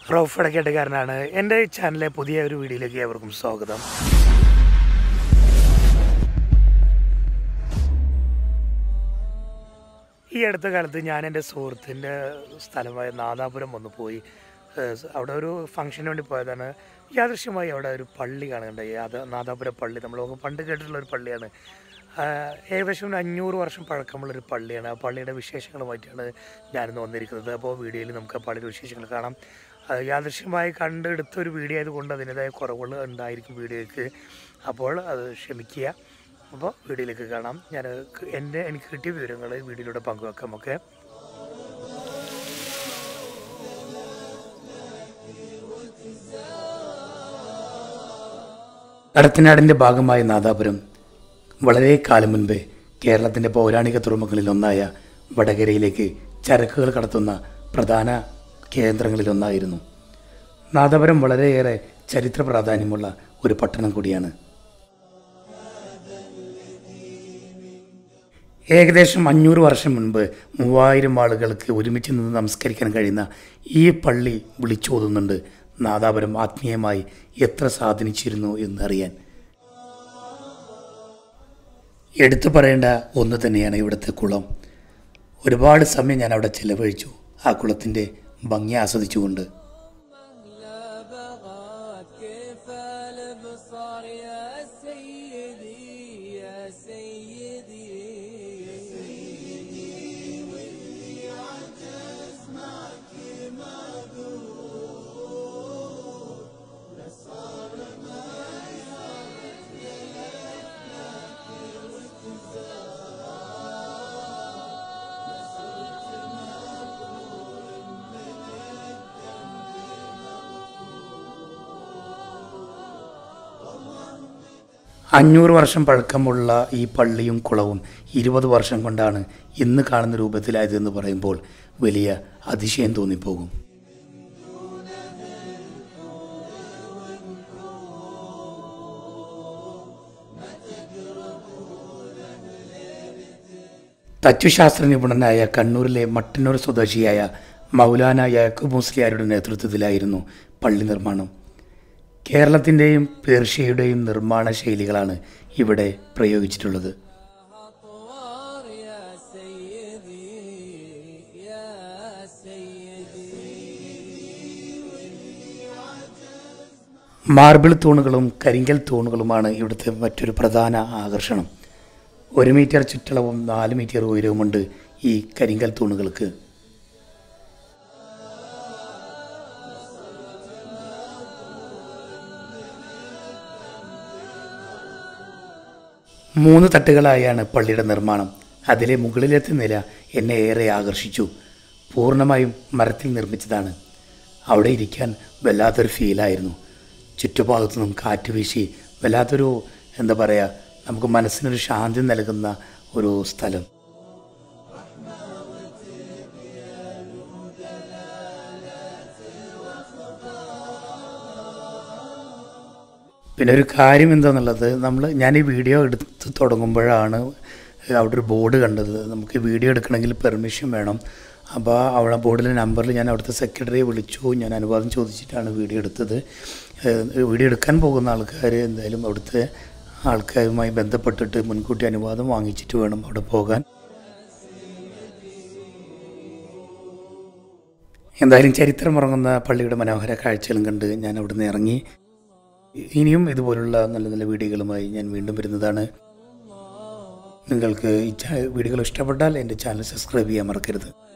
റൌഫ് ഇടക്കേട്ടുകാരനാണ് എൻ്റെ ചാനലിലെ പുതിയ ഒരു വീഡിയോയിലേക്ക് ഏവർക്കും സ്വാഗതം ഈ അടുത്ത കാലത്ത് ഞാൻ എൻ്റെ സുഹൃത്തിൻ്റെ സ്ഥലമായ നാദാപുരം ഒന്ന് പോയി ഏഹ് അവിടെ ഒരു ഫംഗ്ഷന് വേണ്ടി പോയതാണ് യാദൃശ്യമായി അവിടെ ഒരു പള്ളി കാണുന്നുണ്ടായി അത് നാദാപുരം പള്ളി നമ്മൾ പണ്ട് കേട്ടിട്ടുള്ള ഒരു പള്ളിയാണ് ആഹ് ഏകദേശം ഒരു അഞ്ഞൂറ് വർഷം പഴക്കമുള്ളൊരു പള്ളിയാണ് ആ പള്ളിയുടെ വിശേഷങ്ങളുമായിട്ടാണ് ഞാനിന്ന് വന്നിരിക്കുന്നത് അപ്പോൾ വീഡിയോയിൽ നമുക്ക് ആ പള്ളിയുടെ വിശേഷങ്ങൾ കാണാം അത് യാദൃശ്യമായി കണ്ടെടുത്ത ഒരു വീഡിയോ ആയതുകൊണ്ട് അതിൻ്റെതായ കുറവുകൾ ഉണ്ടായിരിക്കും വീഡിയോയ്ക്ക് അപ്പോൾ അത് ക്ഷമിക്കുക അപ്പോൾ വീഡിയോയിലേക്ക് കാണാം ഞാൻ എൻ്റെ എനിക്ക് കിട്ടിയ വിവരങ്ങൾ വീഡിയോയിലൂടെ പങ്കുവെക്കാം നമുക്ക് കടത്തനാടിൻ്റെ ഭാഗമായ നാദാപുരം വളരെ കാലം മുൻപേ കേരളത്തിൻ്റെ പൗരാണിക തുറമുഖങ്ങളിൽ ഒന്നായ വടകരയിലേക്ക് ചരക്കുകൾ കടത്തുന്ന പ്രധാന കേന്ദ്രങ്ങളിലൊന്നായിരുന്നു നാദാപുരം വളരെയേറെ ചരിത്ര പ്രാധാന്യമുള്ള ഒരു പട്ടണം കൂടിയാണ് ഏകദേശം അഞ്ഞൂറ് വർഷം മുൻപ് മൂവായിരം ആളുകൾക്ക് ഒരുമിച്ച് നിന്ന് നമസ്കരിക്കാൻ കഴിയുന്ന ഈ പള്ളി വിളിച്ചോതുന്നുണ്ട് നാദാപുരം ആത്മീയമായി എത്ര സ്വാധീനിച്ചിരുന്നു എന്നറിയാൻ എടുത്തു പറയേണ്ട ഒന്ന് തന്നെയാണ് ഇവിടുത്തെ കുളം ഒരുപാട് സമയം ഞാൻ അവിടെ ചെലവഴിച്ചു ആ കുളത്തിൻ്റെ ഭംഗി ആസ്വദിച്ചുകൊണ്ട് لا بغاك كيف الابصار يا سيدي يا سيدي അഞ്ഞൂറ് വർഷം പഴക്കമുള്ള ഈ പള്ളിയും കുളവും ഇരുപത് വർഷം കൊണ്ടാണ് ഇന്ന് കാണുന്ന രൂപത്തിലായതെന്ന് പറയുമ്പോൾ വലിയ അതിശയം തോന്നിപ്പോകും തച്ചുശാസ്ത്ര നിപുണനായ കണ്ണൂരിലെ മട്ടന്നൂർ സ്വദേശിയായ മൗലാന യാക്കൂബ് മുസ്ലിയാരുടെ നേതൃത്വത്തിലായിരുന്നു പള്ളി നിർമ്മാണം കേരളത്തിൻ്റെയും പേർഷ്യയുടെയും നിർമ്മാണ ശൈലികളാണ് ഇവിടെ പ്രയോഗിച്ചിട്ടുള്ളത് أطوار يا سيدي يا سيدي മാർബിൾ തൂണുകളും കരിങ്കൽ തൂണുകളുമാണ് ഇവിടുത്തെ മറ്റൊരു പ്രധാന ആകർഷണം ഒരു മീറ്റർ ചുറ്റളവും നാല് മീറ്റർ ഉയരവുമുണ്ട് ഈ കരിങ്കൽ തൂണുകൾക്ക് മൂന്ന് തട്ടുകളായാണ് പള്ളിയുടെ നിർമ്മാണം അതിലെ മുകളിലത്തെ നില എന്നെ ഏറെ ആകർഷിച്ചു പൂർണ്ണമായും മരത്തിൽ നിർമ്മിച്ചതാണ് അവിടെ ഇരിക്കാൻ വല്ലാത്തൊരു ഫീലായിരുന്നു ചുറ്റുഭാഗത്തു നിന്നും കാറ്റ് വീശി വല്ലാത്തൊരു എന്താ പറയുക നമുക്ക് മനസ്സിനൊരു ശാന്തി നൽകുന്ന ഒരു സ്ഥലം പിന്നെ ഒരു കാര്യം എന്താണെന്നുള്ളത് നമ്മൾ ഞാൻ ഈ വീഡിയോ എടുത്ത് തുടങ്ങുമ്പോഴാണ് അവിടെ ഒരു ബോർഡ് കണ്ടത് നമുക്ക് വീഡിയോ എടുക്കണമെങ്കിൽ പെർമിഷൻ വേണം അപ്പോൾ അവിടെ ബോർഡിലെ നമ്പറിൽ ഞാൻ അവിടുത്തെ സെക്രട്ടറിയെ വിളിച്ചു ഞാൻ അനുവാദം ചോദിച്ചിട്ടാണ് വീഡിയോ എടുത്തത് ഏഹ് വീഡിയോ എടുക്കാൻ പോകുന്ന ആൾക്കാർ എന്തായാലും അവിടുത്തെ ആൾക്കാരുമായി ബന്ധപ്പെട്ടിട്ട് മുൻകൂട്ടി അനുവാദം വാങ്ങിച്ചിട്ട് വേണം അവിടെ പോകാൻ എന്തായാലും ചരിത്രമുറങ്ങുന്ന പള്ളിയുടെ മനോഹര കാഴ്ചകളും കണ്ട് ഞാൻ അവിടുന്ന് ഇറങ്ങി ഇനിയും ഇതുപോലുള്ള നല്ല നല്ല വീഡിയോകളുമായി ഞാൻ വീണ്ടും വരുന്നതാണ് നിങ്ങൾക്ക് ഈ ചാ- വീഡിയോകൾ ഇഷ്ടപ്പെട്ടാൽ എൻ്റെ ചാനൽ സബ്സ്ക്രൈബ് ചെയ്യാൻ മറക്കരുത്